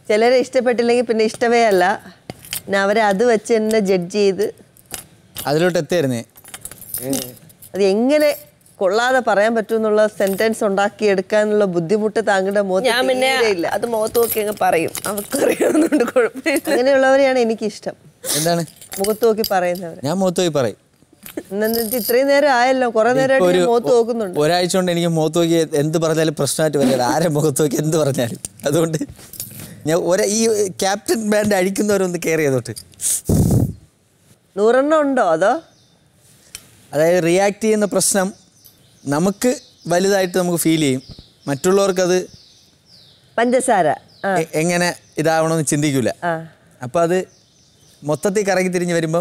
ചിലരെ ഇഷ്ടപ്പെട്ടില്ലെങ്കിൽ പിന്നെ ഇഷ്ടമേ അല്ല പിന്നെ അവരെ അത് വെച്ച് എന്നെ ജഡ്ജ് ചെയ്ത് അതിലോട്ട് എത്തിയായിരുന്നേ അത് എങ്ങനെ കൊള്ളാതെ പറയാൻ പറ്റുമെന്നുള്ള സെന്റൻസ് ഉണ്ടാക്കിയെടുക്കാനുള്ള ബുദ്ധിമുട്ട് താങ്കളുടെ ഞാൻ പിന്നെ മുഖത്ത് ഇല്ല അത് മുഖത്ത് നോക്കി അങ്ങ് പറയും അവർക്കറിയാവുന്നതുകൊണ്ട് കുഴപ്പമില്ല അങ്ങനെയുള്ളവരെയാണ് എനിക്കിഷ്ടം എന്താണ് മുഖത്ത് നോക്കി പറയുന്നവർ ഞാൻ മുഖത്ത് പോയി പറയും എന്നിട്ട് ഇത്രയും നേരം ആയല്ലോ കുറെ ഇപ്പൊ നേരമായിട്ട് ഒരു ഞാൻ മുഖത്ത് നോക്കുന്നുണ്ട് ഒരാഴ്ച കൊണ്ട് എനിക്ക് മുഖത്ത് നോക്കി എന്ത് പറഞ്ഞാലും പ്രശ്നമായിട്ട് വരില്ല ആരെ മുഖത്ത് നോക്കി എന്ത് പറഞ്ഞാലും അതുകൊണ്ട് ഞാൻ ഒരേ ഈ ക്യാപ്റ്റൻ ബാൻഡ് അഴിക്കുന്നവരൊന്ന് കെയർ ചെയ്തോട്ട് നൂറെണ്ണം ഉണ്ടോ അതോ അതായത് റിയാക്ട് ചെയ്യുന്ന പ്രശ്നം നമുക്ക് വലുതായിട്ട് നമുക്ക് ഫീൽ ചെയ്യും മറ്റുള്ളവർക്കത് പഞ്ചസാര ആ എ- എങ്ങനെ ഇതാവണമെന്ന് ചിന്തിക്കില്ല ആ അപ്പോൾ അത് മൊത്തത്തിൽ കറങ്ങി തിരിഞ്ഞ് വരുമ്പം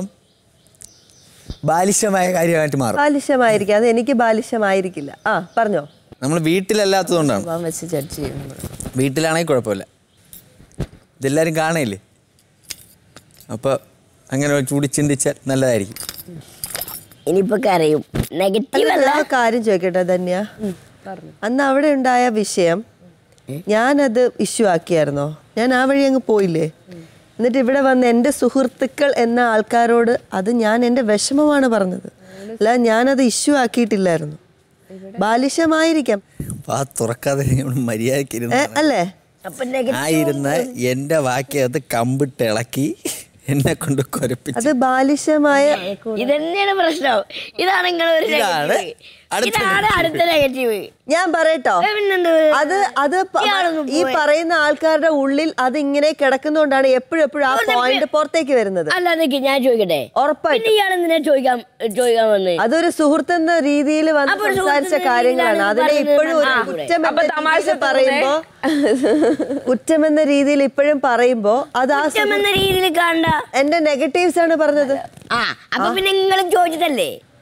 ബാലിശമായ കാര്യമായിട്ട് മാറും ബാലിശമായിരിക്കും അത് എനിക്ക് ബാലിശമായിരിക്കില്ല ആ പറഞ്ഞോ നമ്മൾ വീട്ടിലല്ലാത്തതുകൊണ്ടാണ് സ്വഭാവം വെച്ച് ജഡ്ജ് ചെയ്യും നമ്മള്. വീട്ടിലാണെങ്കിൽ കുഴപ്പമില്ല ഇതെല്ലാവരും കാണയില്ലേ അപ്പോൾ അങ്ങനെ ചൂടി ചിന്തിച്ചാൽ നല്ലതായിരിക്കും ഇനിയിപ്പോ കരയും നെഗറ്റീവ് അല്ല അല്ല ആ കാര്യം ചോദിക്കട്ടെ ധന്യ അന്ന് അവിടെ ഉണ്ടായ വിഷയം ഞാനത് ഇഷ്യൂ ആക്കിയായിരുന്നോ ഞാൻ ആ വഴി അങ്ങ് പോയില്ലേ എന്നിട്ട് ഇവിടെ വന്ന് എൻ്റെ സുഹൃത്തുക്കൾ എന്ന ആൾക്കാരോട് അത് ഞാൻ എൻ്റെ വിഷമമാണ് പറഞ്ഞത് അല്ല ഞാനത് ഇഷ്യൂ ആക്കിയിട്ടില്ലായിരുന്നു ബാലിശമായിരിക്കാം ആ തുറക്കാതെ നമ്മൾ മര്യാദയ്ക്ക് ഏ, ഇരുന്ന് അല്ലേ അപ്പൊ നെഗറ്റീവ് ആ ഇരുന്ന എൻ്റെ വാക്കിയകത്ത് കമ്പിട്ട് ഇളക്കി എന്നെ കൊണ്ട് കുരപ്പിച്ച് അത് ബാലിശമായ ഇതന്നെയാണ് പ്രശ്നം ഇതാണ് നിങ്ങളെ ഒരു ഇതാണ് നെഗറ്റീവ് അടുത്ത ഇതാണ് അടുത്ത നെഗറ്റീവ് ഞാൻ പറയട്ടോ പിന്നെന്ത് അത് അത് പ- ഇയാളൊന്നും ഈ പറയുന്ന ആൾക്കാരുടെ ഉള്ളിൽ അത് ഇങ്ങനെ കിടക്കുന്നോണ്ടാണ് എപ്പോഴും എപ്പോഴും ആ പോയിന്റ് പുറത്തേക്ക് വരുന്നത് അല്ല നിക്ക് ഞാൻ ചോദിക്കട്ടെ ഉറപ്പായിട്ടും. പിന്നെ ഇയാൾ എന്തിനാ ചോദിക്കാൻ ചോദിക്കാൻ വന്ന് അതൊരു സുഹൃത്തെന്ന രീതിയിൽ വന്ന് അപ്പൊ ഒരു സംസാരിച്ച സുഹൃത്തെന്ന കാര്യങ്ങളാണ് രീതിയിലാണ് അതിനെ പറയുന്നത് ഇപ്പോഴും ഒരു ആ, കുറ്റം അപ്പൊ എന്ന തമാശ രീതിയിൽ പറയുമ്പോ കുറ്റം എന്ന രീതിയിൽ ഇപ്പോഴും പറയുമ്പോ അത് ആ കുറ്റം എന്ന രീതിയിൽ കാണണ്ട എന്റെ നെഗറ്റീവ്സ് ആണ് പറഞ്ഞത് ആ അപ്പൊ പിന്നെ നിങ്ങൾ ചോദിച്ചിട്ടല്ലേ